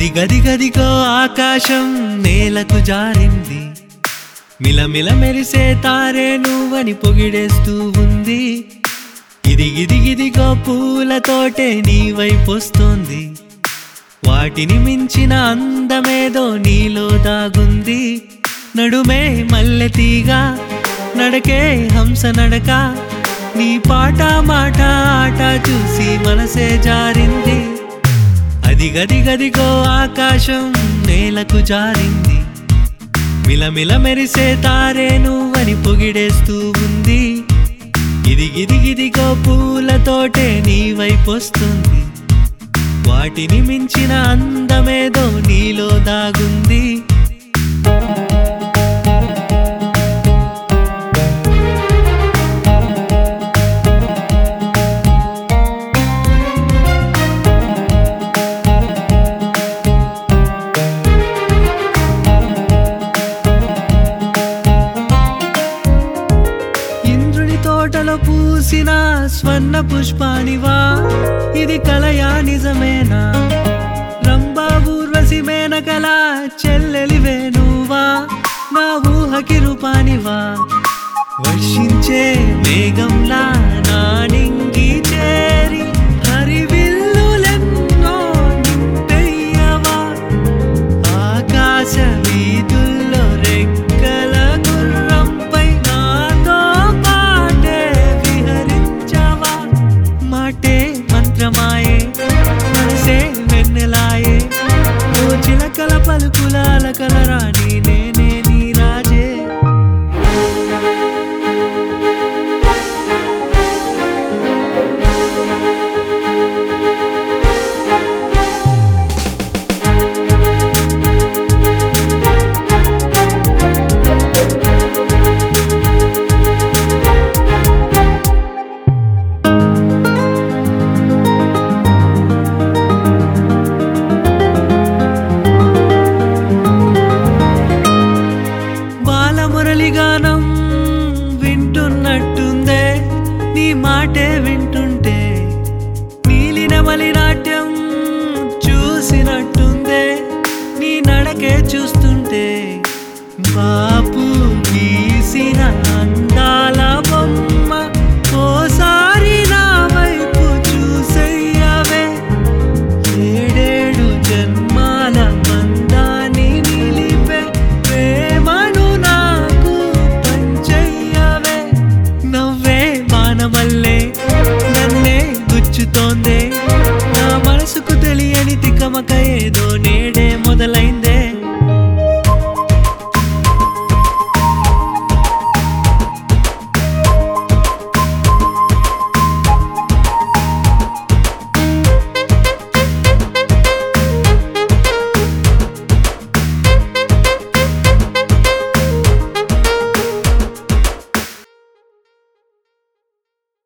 అదిగదిగదిగో ఆకాశం నేలకు జారింది మిలమిల మెరిసే తారే నువ్వని పొగిడేస్తూ ఉంది ఇది ఇదిగిదిగో పూలతోటే నీ వైపొస్తోంది వాటిని మించిన అందమేదో నీలో దాగుంది నడుమే మల్లెతీగా నడకే హంస నడక నీ పాట మాట ఆట చూసి మనసే జారింది అదిగదిగదిగో ఆకాశం నేలకు జారింది మిలమిల మెరిసే తారే నువ్వని పొగిడేస్తూ ఉంది ఇది ఇదిగిదిగో పూలతోటే నీ వైపొస్తుంది వాటిని మించిన అందమేదో నీలో దాగుంది ఇంద్రుని తోటలో పూసిన స్వర్ణ పుష్పానివా ఇది కలయా నిజమేనా రంభా ఊర్వశి మేనకల చెల్లెలివే నువ్వా నా ఊహకి రూపానివా వర్షించే మేఘంలా నా నింగి చేరి హరివిల్లులెన్నో నింపెయ్యవా ఆకాశ వీధుల్లో రెక్కల గుర్రంపై నాతో పాటే విహరించవా మాటే మంత్రమాయే మనసే వెన్నెలాయే ఓ చిలకల పలుకులాల కలరాని నేనే నీ రాజే బాలమురళిగానం వింటున్నట్టుందే నీ మాటే వింటుంటే నీలినమలి నాట్యం చూసినట్టుందే నీ నడకే చూస్తుంటే బా